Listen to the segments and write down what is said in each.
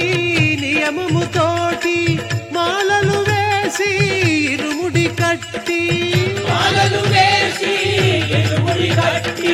నియమముతోటి మాలలు వేసి ఇరుముడి కట్టి మాలలు వేసి ఎదుముడి కట్టి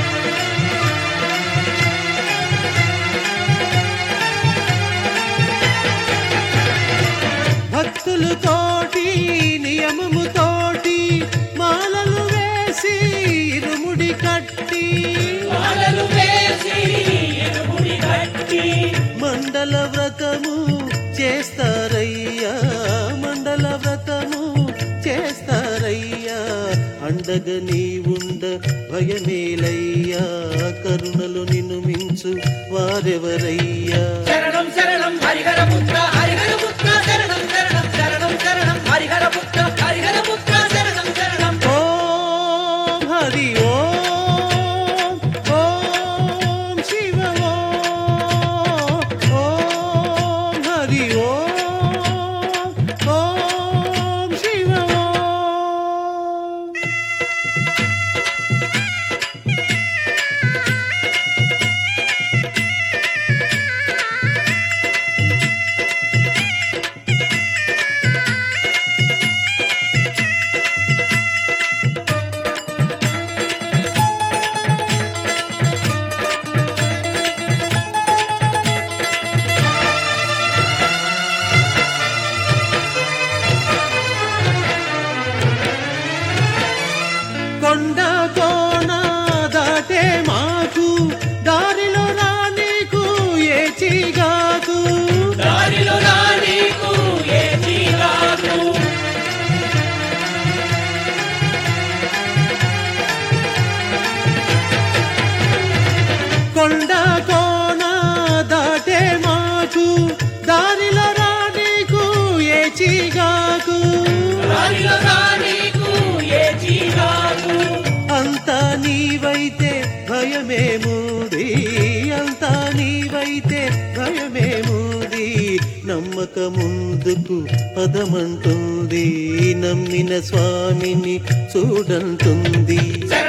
భక్తులతోటి నియమముతోటి మాలలు వేసి ఇరుముడి కట్టి మాలలు వేసి ఎదుముడి కట్టి మండల వ్రతము చేస్తారయ్యా మండల వ్రతము చేస్తారయ్యా అండగ నీ ఉండ భయమేలయ్యా కరుణలు నిన్ను మించు వారెవరయ్యా శరణం శరణం హరిహర పుత్ర హరిహర పుత్ర శరణం శరణం శరణం శరణం హరిహర పుత్ర హరిహర పుత్ర శరణం శరణం ఓం హరి ఓం ఓం శివ ఓం ఓం హరి ఓం ఓం శివ ఓం కొండ కోణ దాటే మాకు దారిలో రానీకు ఏ చీగాకు దారిలో రానీకు ఏ చీరాకు కొండ కోణ దాటే మాకు దారిలో రానీకు ఏ చీగాకు దారిలో రానీకు ఏ చీరాకు అంతా నీవైతే భయమేముది అంతా నీవైతే భయమేముది నమ్మక ముందుకు పదమంటుంది నమ్మిన స్వామిని చూడంటుంది శరణం